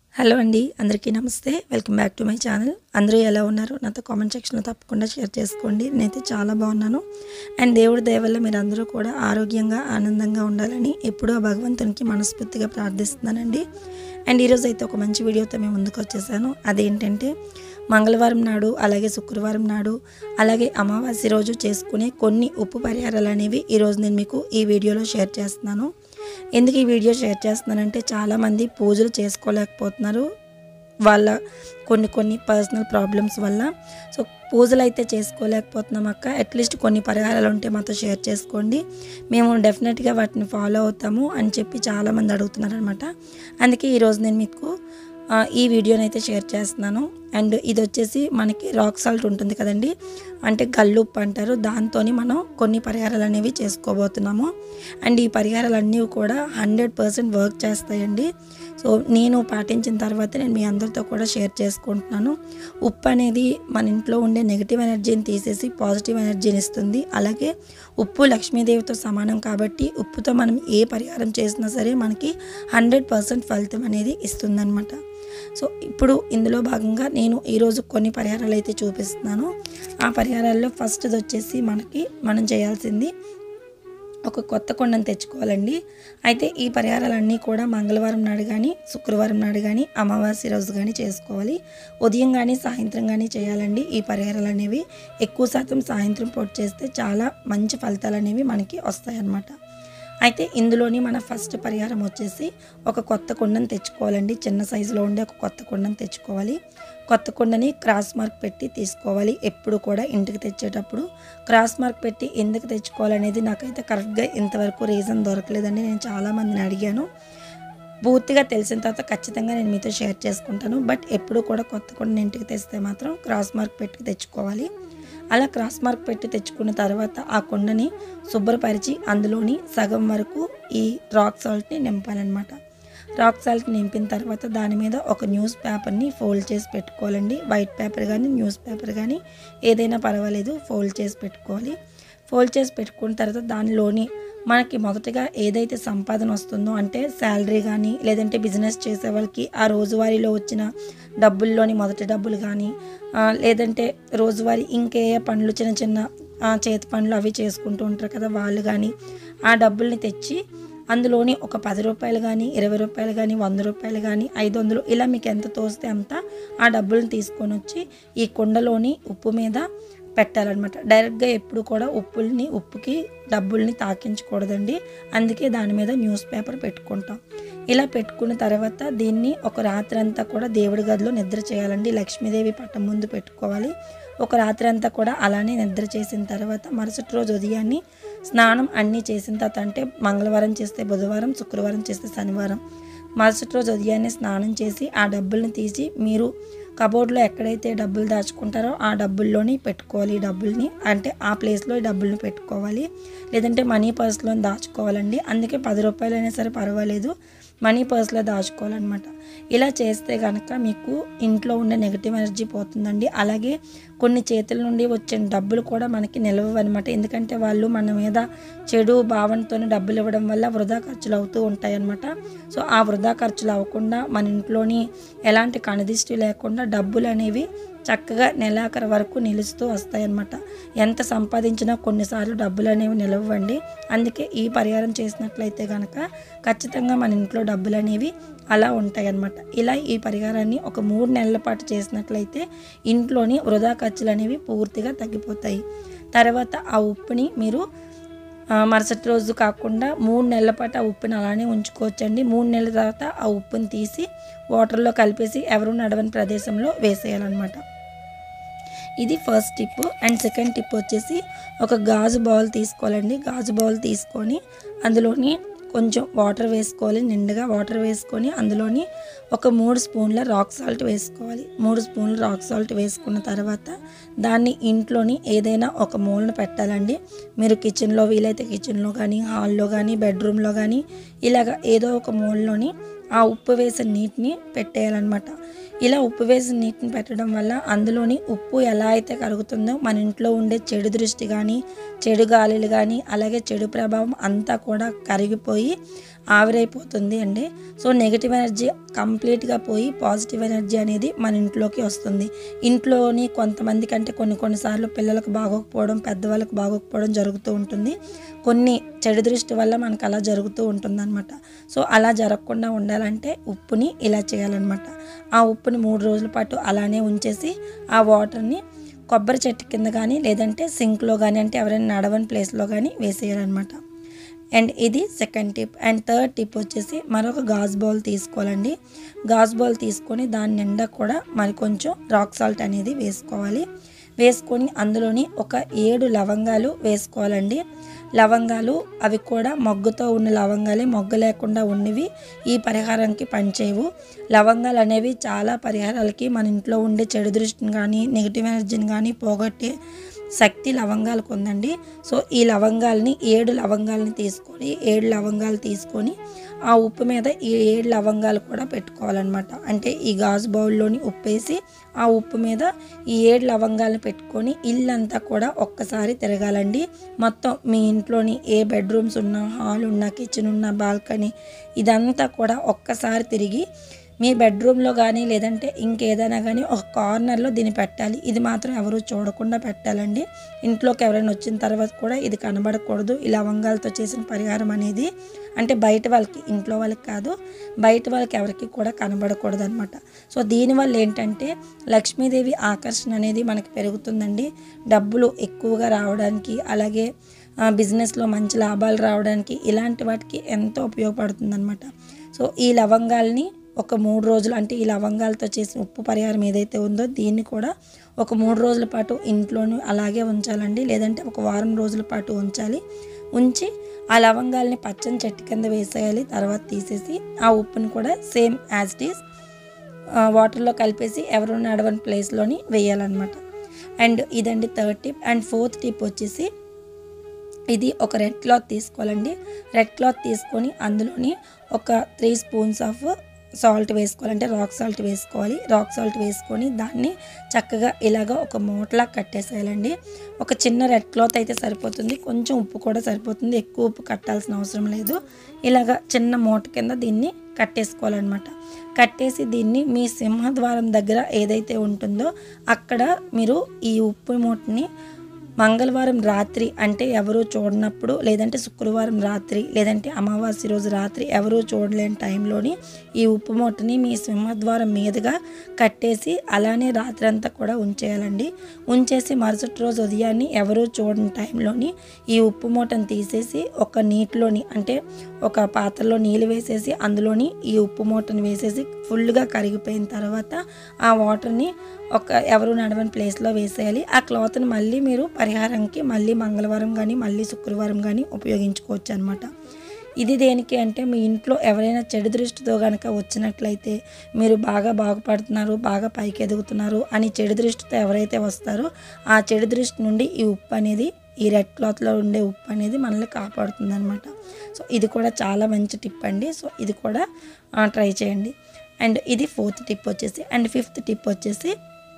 hello అండి అందరికీ నమస్తే welcome back to my channel అందరూ ఎలా ఉన్నారు నాతో కామెంట్ సెక్షన్లో తప్పకుండా షేర్ చేసుకోండి నేనైతే చాలా బాగున్నాను అండ్ దేవుడి దయ వల్ల మీరు అందరూ కూడా ఆరోగ్యంగా ఆనందంగా ఉండాలని ఎప్పుడూ ఆ భగవంతునికి మనస్ఫూర్తిగా ప్రార్థిస్తున్నానండి అండ్ ఈరోజు అయితే ఒక మంచి వీడియోతో మేము ముందుకు వచ్చేసాను అదేంటంటే మంగళవారం నాడు అలాగే శుక్రవారం నాడు అలాగే అమావాస్య రోజు చేసుకునే కొన్ని ఉప్పు పరిహారాలు అనేవి ఈరోజు నేను మీకు ఈ వీడియోలో షేర్ చేస్తున్నాను ఎందుకు ఈ వీడియో షేర్ చేస్తున్నానంటే చాలామంది పూజలు చేసుకోలేకపోతున్నారు వాళ్ళ కొన్ని కొన్ని పర్సనల్ ప్రాబ్లమ్స్ వల్ల సో పూజలు అయితే చేసుకోలేకపోతున్నాం అక్క అట్లీస్ట్ కొన్ని పరిహారాలు ఉంటే మాతో షేర్ చేసుకోండి మేము డెఫినెట్గా వాటిని ఫాలో అవుతాము అని చెప్పి చాలామంది అడుగుతున్నారు అనమాట అందుకే ఈరోజు నేను మీకు ఆ, ఈ వీడియోని అయితే షేర్ చేస్తున్నాను అండ్ ఇది వచ్చేసి మనకి రాక్ సాల్ట్ ఉంటుంది కదండి అంటే గల్లుప్పు అంటారు దాంతో మనం కొన్ని పరిహారాలు అనేవి చేసుకోబోతున్నాము అండ్ ఈ పరిహారాలు అన్నీ కూడా హండ్రెడ్ పర్సెంట్ వర్క్ చేస్తాయండి సో నేను పాటించిన తర్వాత నేను మీ అందరితో కూడా షేర్ చేసుకుంటున్నాను ఉప్పు అనేది మన ఇంట్లో ఉండే నెగిటివ్ ఎనర్జీని తీసేసి పాజిటివ్ ఎనర్జీని ఇస్తుంది అలాగే ఉప్పు లక్ష్మీదేవితో సమానం కాబట్టి ఉప్పుతో మనం ఏ పరిహారం చేసినా సరే మనకి హండ్రెడ్ పర్సెంట్ ఫలితం అనేది ఇస్తుందన్నమాట సో ఇప్పుడు ఇందులో భాగంగా నేను ఈరోజు కొన్ని పరిహారాలు అయితే చూపిస్తున్నాను ఆ పరిహారాల్లో ఫస్ట్ది వచ్చేసి మనకి మనం చేయాల్సింది ఒక కొత్త కొండను తెచ్చుకోవాలండి అయితే ఈ పరిహారాలన్నీ కూడా మంగళవారం నాడు కానీ శుక్రవారం నాడు కానీ అమావాస్య రోజు కానీ చేసుకోవాలి ఉదయం కానీ సాయంత్రం కానీ చేయాలండి ఈ పరిహారాలు అనేవి ఎక్కువ శాతం సాయంత్రం పూట చేస్తే చాలా మంచి ఫలితాలు అనేవి మనకి వస్తాయన్నమాట అయితే ఇందులోని మన ఫస్ట్ పరిహారం వచ్చేసి ఒక కొత్త కుండను తెచ్చుకోవాలండి చిన్న సైజులో ఉండే ఒక కొత్త కుండను తెచ్చుకోవాలి కొత్త కుండని క్రాస్ మార్క్ పెట్టి తీసుకోవాలి ఎప్పుడు కూడా ఇంటికి తెచ్చేటప్పుడు క్రాస్ మార్క్ పెట్టి ఎందుకు తెచ్చుకోవాలనేది నాకైతే కరెక్ట్గా ఇంతవరకు రీజన్ దొరకలేదండి నేను చాలామందిని అడిగాను పూర్తిగా తెలిసిన తర్వాత ఖచ్చితంగా నేను మీతో షేర్ చేసుకుంటాను బట్ ఎప్పుడు కూడా కొత్త కుండని ఇంటికి తెస్తే మాత్రం క్రాస్ మార్క్ పెట్టి తెచ్చుకోవాలి అలా క్రాస్ మార్క్ పెట్టి తెచ్చుకున్న తర్వాత ఆ కుండని శుభ్రపరిచి అందులోని సగం వరకు ఈ రాక్ సాల్ట్ని నింపాలన్నమాట రాక్ సాల్ట్ నింపిన తర్వాత దాని మీద ఒక న్యూస్ పేపర్ని ఫోల్డ్ చేసి పెట్టుకోవాలండి వైట్ పేపర్ కానీ న్యూస్ పేపర్ కానీ ఏదైనా పర్వాలేదు ఫోల్డ్ చేసి పెట్టుకోవాలి ఫోల్డ్ చేసి పెట్టుకున్న తర్వాత దానిలోని మనకి మొదటగా ఏదైతే సంపాదన వస్తుందో అంటే శాలరీ కానీ లేదంటే బిజినెస్ చేసే వాళ్ళకి ఆ రోజువారీలో వచ్చిన డబ్బుల్లోని మొదటి డబ్బులు కానీ ఆ, లేదంటే రోజువారీ ఇంకే పనులు చిన్న చిన్న ఆ, చేతి పనులు అవి చేసుకుంటూ ఉంటారు కదా వాళ్ళు కానీ ఆ డబ్బుల్ని తెచ్చి అందులోని ఒక పది రూపాయలు కానీ ఇరవై రూపాయలు కానీ వంద రూపాయలు కానీ ఐదు వందలు ఇలా మీకు ఎంత తోస్తే అంత ఆ డబ్బుల్ని తీసుకొని వచ్చి ఈ కుండలోని ఉప్పు మీద పెట్టాలన్నమాట డైరెక్ట్గా ఎప్పుడు కూడా ఉప్పుల్ని ఉప్పుకి డబ్బుల్ని తాకించకూడదండి అందుకే దాని మీద న్యూస్ పేపర్ పెట్టుకుంటాం ఇలా పెట్టుకున్న తర్వాత దీన్ని ఒక రాత్రి అంతా కూడా దేవుడి గదిలో నిద్ర చేయాలండి లక్ష్మీదేవి పట్టం ముందు పెట్టుకోవాలి ఒక రాత్రి అంతా కూడా అలానే నిద్ర చేసిన తర్వాత మరుసటి రోజు ఉదయాన్ని స్నానం అన్నీ చేసిన తర్వాత అంటే మంగళవారం చేస్తే బుధవారం శుక్రవారం చేస్తే శనివారం మరుసటి రోజు ఉదయాన్నే స్నానం చేసి ఆ డబ్బుల్ని తీసి మీరు కబోర్డ్లో ఎక్కడైతే డబ్బులు దాచుకుంటారో ఆ డబ్బుల్లోని పెట్టుకోవాలి ఈ డబ్బుల్ని అంటే ఆ ప్లేస్లో ఈ డబ్బుల్ని పెట్టుకోవాలి లేదంటే మనీ పర్స్లో దాచుకోవాలండి అందుకే పది రూపాయలైనా సరే పర్వాలేదు మనీ పర్స్లో దాచుకోవాలన్నమాట ఇలా చేస్తే కనుక మీకు ఇంట్లో ఉండే నెగిటివ్ ఎనర్జీ పోతుందండి అలాగే కొన్ని చేతుల నుండి వచ్చే డబ్బులు కూడా మనకి నిలవవు అనమాట ఎందుకంటే వాళ్ళు మన మీద చెడు భావనతో డబ్బులు ఇవ్వడం వల్ల వృధా ఖర్చులు అవుతూ ఉంటాయి అన్నమాట సో ఆ వృధా ఖర్చులు అవ్వకుండా మన ఇంట్లోని ఎలాంటి కణదిష్టి లేకుండా డబ్బులు అనేవి చక్కగా నెలాఖరు వరకు నిలుస్తూ వస్తాయన్నమాట ఎంత సంపాదించినా కొన్నిసార్లు డబ్బులు అనేవి నిలవండి అందుకే ఈ పరిహారం చేసినట్లయితే కనుక ఖచ్చితంగా మన ఇంట్లో డబ్బులు అనేవి అలా ఉంటాయన్నమాట ఇలా ఈ పరిహారాన్ని ఒక మూడు నెలల పాటు చేసినట్లయితే ఇంట్లోని వృధా ఖర్చులు అనేవి పూర్తిగా తగ్గిపోతాయి తర్వాత ఆ ఉప్పుని మీరు ఆ, మరుసటి రోజు కాకుండా మూడు నెలల పాటు ఆ ఉప్పుని అలానే ఉంచుకోవచ్చండి మూడు నెలల తర్వాత ఆ ఉప్పుని తీసి వాటర్లో కలిపేసి ఎవరు నడవని ప్రదేశంలో వేసేయాలన్నమాట ఇది first tip and second tip వచ్చేసి ఒక గాజు బౌల్ తీసుకోవాలండి గాజు బౌల్ తీసుకొని అందులోని కొంచెం వాటర్ వేసుకోవాలి నిండుగా వాటర్ వేసుకొని అందులోని ఒక మూడు స్పూన్ల రాక్ సాల్ట్ వేసుకోవాలి మూడు స్పూన్ల రాక్ సాల్ట్ వేసుకున్న తర్వాత దాన్ని ఇంట్లోని ఏదైనా ఒక మూలను పెట్టాలండి మీరు కిచెన్లో వీలైతే కిచెన్లో కానీ హాల్లో కానీ బెడ్రూమ్లో కానీ ఇలాగ ఏదో ఒక మూలలోని ఆ ఉప్పు వేసిన నీటిని పెట్టేయాలన్నమాట ఇలా ఉప్పు వేసిన నీటిని పెట్టడం వల్ల అందులోని ఉప్పు ఎలా అయితే కరుగుతుందో మన ఇంట్లో ఉండే చెడు దృష్టి కానీ చెడు గాలులు కానీ అలాగే చెడు ప్రభావం అంతా కూడా కరిగిపోయి ఆవిరైపోతుంది అండి సో నెగిటివ్ ఎనర్జీ కంప్లీట్గా పోయి పాజిటివ్ ఎనర్జీ అనేది మన ఇంట్లోకి వస్తుంది ఇంట్లోని కొంతమంది కంటే కొన్ని కొన్నిసార్లు పిల్లలకు బాగోకపోవడం పెద్దవాళ్ళకి బాగోకపోవడం జరుగుతూ ఉంటుంది కొన్ని చెడు దృష్టి వల్ల మనకు అలా జరుగుతూ ఉంటుందన్నమాట సో అలా జరగకుండా ఉండాలంటే ఉప్పుని ఇలా చేయాలన్నమాట ఆ ఉప్పుని మూడు రోజుల పాటు అలానే ఉంచేసి ఆ వాటర్ని కొబ్బరి చెట్టు కింద కానీ లేదంటే సింక్లో కానీ అంటే ఎవరైనా నడవని ప్లేస్లో కానీ వేసేయాలన్నమాట అండ్ ఇది second tip and third tip వచ్చేసి మరొక గాజు బౌల్ తీసుకోవాలండి గాజు బౌల్ తీసుకొని దాని నిండా కూడా మరి కొంచెం రాక్ సాల్ట్ అనేది వేసుకోవాలి వేసుకొని అందులోని ఒక ఏడు లవంగాలు వేసుకోవాలండి లవంగాలు అవి కూడా మొగ్గుతో ఉన్న లవంగాలే మొగ్గ లేకుండా ఉన్నవి ఈ పరిహారానికి పనిచేయవు లవంగాలు అనేవి చాలా పరిహారాలకి మన ఇంట్లో ఉండే చెడు దృష్టిని కానీ నెగిటివ్ ఎనర్జీని కానీ పోగొట్టే శక్తి లవంగాలకు ఉందండి సో ఈ లవంగాల్ని ఏడు లవంగాల్ని తీసుకొని ఏడు లవంగాలు తీసుకొని ఆ ఉప్పు మీద ఈ ఏడు లవంగాలు కూడా పెట్టుకోవాలన్నమాట అంటే ఈ గాజు బౌల్లోని ఉప్పు వేసి ఆ ఉప్పు మీద ఈ ఏడు లవంగాలను పెట్టుకొని ఇల్లంతా కూడా ఒక్కసారి తిరగాలండి మొత్తం మీ ఇంట్లోని ఏ బెడ్రూమ్స్ ఉన్నా హాల్ ఉన్నా కిచెన్ ఉన్నా బాల్కనీ ఇదంతా కూడా ఒక్కసారి తిరిగి మీ బెడ్రూమ్లో కానీ లేదంటే ఇంకేదైనా కానీ ఒక కార్నర్లో దీన్ని పెట్టాలి ఇది మాత్రం ఎవరు చూడకుండా పెట్టాలండి ఇంట్లోకి ఎవరైనా వచ్చిన తర్వాత కూడా ఇది కనబడకూడదు ఈ లవంగాలతో చేసిన పరిహారం అనేది అంటే బయట వాళ్ళకి ఇంట్లో వాళ్ళకి కాదు బయట వాళ్ళకి ఎవరికి కూడా కనబడకూడదు అనమాట సో దీనివల్ల ఏంటంటే లక్ష్మీదేవి ఆకర్షణ అనేది మనకి పెరుగుతుందండి డబ్బులు ఎక్కువగా రావడానికి అలాగే ఆ, బిజినెస్లో మంచి లాభాలు రావడానికి ఇలాంటి వాటికి ఎంతో ఉపయోగపడుతుంది అనమాట సో ఈ లవంగాల్ని ఒక మూడు రోజులు అంటే ఈ లవంగాలతో చేసిన ఉప్పు పరిహారం ఏదైతే ఉందో దీన్ని కూడా ఒక మూడు రోజుల పాటు ఇంట్లోనూ అలాగే ఉంచాలండి లేదంటే ఒక వారం రోజుల పాటు ఉంచాలి ఉంచి ఆ లవంగాల్ని పచ్చని చెట్టు కింద వేసేయాలి తర్వాత తీసేసి ఆ ఉప్పుని కూడా సేమ్ యాజ్ ఇట్ ఈస్ వాటర్లో కలిపేసి ఎవరు నడవని ప్లేస్లోని వేయాలన్నమాట అండ్ ఇదండి third tip and fourth tip వచ్చేసి ఇది ఒక రెడ్ క్లాత్ తీసుకోవాలండి రెడ్ క్లాత్ తీసుకొని అందులోని ఒక త్రీ స్పూన్స్ ఆఫ్ సాల్ట్ వేసుకోవాలి అంటే రాక్ సాల్ట్ వేసుకోవాలి రాక్ సాల్ట్ వేసుకొని దాన్ని చక్కగా ఇలాగ ఒక మూటలా కట్టేసేయాలండి ఒక చిన్న రెడ్ క్లాత్ అయితే సరిపోతుంది కొంచెం ఉప్పు కూడా సరిపోతుంది ఎక్కువ ఉప్పు కట్టాల్సిన అవసరం లేదు ఇలాగ చిన్న మూట కింద దీన్ని కట్టేసుకోవాలన్నమాట కట్టేసి దీన్ని మీ సింహద్వారం దగ్గర ఏదైతే ఉంటుందో అక్కడ మీరు ఈ ఉప్పు మూటని మంగళవారం రాత్రి అంటే ఎవరూ చూడనప్పుడు లేదంటే శుక్రవారం రాత్రి లేదంటే అమావాస్య రోజు రాత్రి ఎవరూ చూడలేని టైంలోని ఈ ఉప్పు మూటని మీ సింహద్వారం మీదుగా కట్టేసి అలానే రాత్రి అంతా కూడా ఉంచేయాలండి ఉంచేసి మరుసటి రోజు ఉదయాన్నే ఎవరూ చూడని టైంలోని ఈ ఉప్పు మూటను తీసేసి ఒక నీటిలోని అంటే ఒక పాత్రలో నీళ్ళు వేసేసి అందులోని ఈ ఉప్పు మూటను వేసేసి ఫుల్గా కరిగిపోయిన తర్వాత ఆ వాటర్ని ఒక ఎవరు నడవని ప్లేస్లో వేసేయాలి ఆ క్లాత్ని మళ్ళీ మీరు పరిహారంకి మళ్ళీ మంగళవారం కానీ మళ్ళీ శుక్రవారం కానీ ఉపయోగించుకోవచ్చు అనమాట ఇది దేనికి అంటే మీ ఇంట్లో ఎవరైనా చెడు దృష్టితో కనుక వచ్చినట్లయితే మీరు బాగా బాగుపడుతున్నారు బాగా పైకి ఎదుగుతున్నారు అని చెడు దృష్టితో ఎవరైతే వస్తారో ఆ చెడు దృష్టి నుండి ఈ ఉప్పు అనేది ఈ రెడ్ క్లాత్లో ఉండే ఉప్పు అనేది మనల్ని కాపాడుతుంది అనమాట సో ఇది కూడా చాలా మంచి టిప్ అండి సో ఇది కూడా ట్రై చేయండి అండ్ ఇది ఫోర్త్ టిప్ వచ్చేసి అండ్ ఫిఫ్త్ టిప్ వచ్చేసి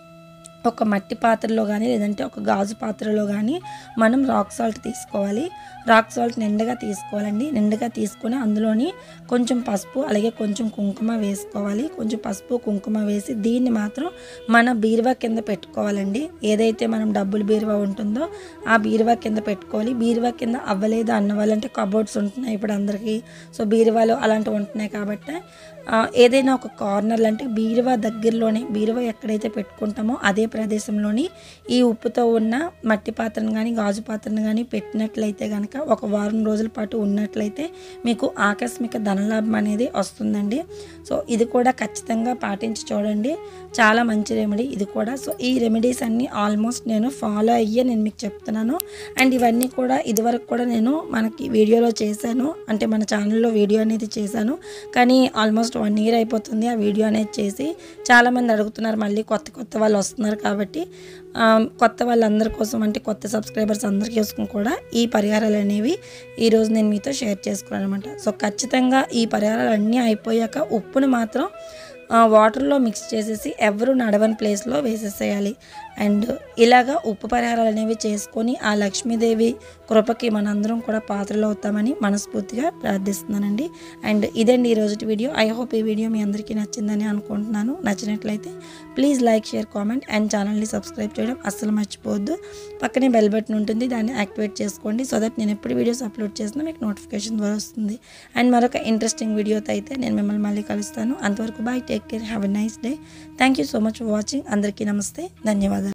ఒక మట్టి పాత్రలో కానీ లేదంటే ఒక గాజు పాత్రలో కానీ మనం రాక్ సాల్ట్ తీసుకోవాలి రాక్ సాల్ట్ నిండుగా తీసుకోవాలండి నిండుగా తీసుకొని అందులోని కొంచెం పసుపు అలాగే కొంచెం కుంకుమ వేసుకోవాలి కొంచెం పసుపు కుంకుమ వేసి దీన్ని మాత్రం మన బీరువా కింద పెట్టుకోవాలండి ఏదైతే మనం డబ్బులు బీరువా ఉంటుందో ఆ బీరువా కింద పెట్టుకోవాలి బీరువా కింద అవ్వలేదు అన్న వాళ్ళంటే కబోర్డ్స్ ఉంటున్నాయి ఇప్పుడు అందరికీ సో బీరువాలో అలాంటివి ఉంటున్నాయి కాబట్టి ఆ, ఏదైనా ఒక కార్నర్ అంటే బీరువా దగ్గరలోనే బీరువా ఎక్కడైతే పెట్టుకుంటామో అదే ప్రదేశంలోని ఈ ఉప్పుతో ఉన్న మట్టి పాత్రను కానీ గాజు పాత్రను కానీ పెట్టినట్లయితే కనుక ఒక వారం రోజుల పాటు ఉన్నట్లయితే మీకు ఆకస్మిక ధనలాభం అనేది వస్తుందండి సో ఇది కూడా ఖచ్చితంగా పాటించి చూడండి చాలా మంచి రెమెడీ ఇది కూడా సో ఈ రెమెడీస్ అన్నీ ఆల్మోస్ట్ నేను ఫాలో అయ్యే నేను మీకు చెప్తున్నాను అండ్ ఇవన్నీ కూడా ఇదివరకు కూడా నేను మనకి వీడియోలో చేశాను అంటే మన ఛానల్లో వీడియో అనేది చేశాను కానీ ఆల్మోస్ట్ వన్ ఇయర్ అయిపోతుంది ఆ వీడియో అనేది చేసి చాలామంది అడుగుతున్నారు మళ్ళీ కొత్త కొత్త వాళ్ళు వస్తున్నారు కాబట్టి ఆ, కొత్త వాళ్ళందరి కోసం అంటే కొత్త సబ్స్క్రైబర్స్ అందరి కోసం కూడా ఈ పరిహారాలు అనేవి ఈరోజు నేను మీతో షేర్ చేసుకున్నాను అనమాట సో ఖచ్చితంగా ఈ పరిహారాలు అన్నీ అయిపోయాక ఉప్పుని మాత్రం ఆ, వాటర్లో మిక్స్ చేసేసి ఎవరు నడవని ప్లేస్లో వేసేసేయాలి అండ్ ఇలాగా ఉప్పు పరిహారాలు అనేవి చేసుకొని ఆ లక్ష్మీదేవి కృపకి మనందరం కూడా పాత్రలు అవుతామని మనస్ఫూర్తిగా ప్రార్థిస్తున్నానండి అండ్ ఇదండి ఈ రోజుటి వీడియో ఐ హోప్ ఈ వీడియో మీ అందరికీ నచ్చిందని అనుకుంటున్నాను నచ్చినట్లయితే please like share comment and ఛానల్ని సబ్స్క్రైబ్ చేయడం అస్సలు మర్చిపోవద్దు పక్కనే బెల్ బటన్ ఉంటుంది దాన్ని యాక్టివేట్ చేసుకోండి సో దట్ నేను ఎప్పుడు వీడియోస్ అప్లోడ్ చేసినా మీకు నోటిఫికేషన్ ద్వారా వస్తుంది అండ్ మరొక ఇంట్రెస్టింగ్ వీడియోతో అయితే నేను మిమ్మల్ని మళ్ళీ కలుస్తాను అంతవరకు bye take care have a nice day thank you so much for watching అందరికీ నమస్తే ధన్యవాదాలు